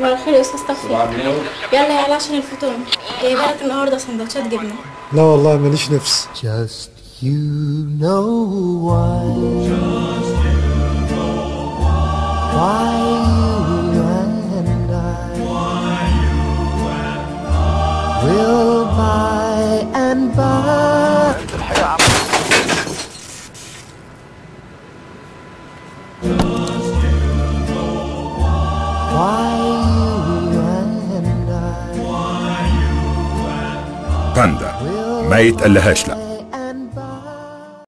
صباح الخير يا استاذ توفيق يلا يلا عشان الفطور جايبه لك النهارده سندوتشات جبنه لا والله ماليش نفس Just you know why. Why you and I will by and by. Why you and I باندا ما يتقلهاش لا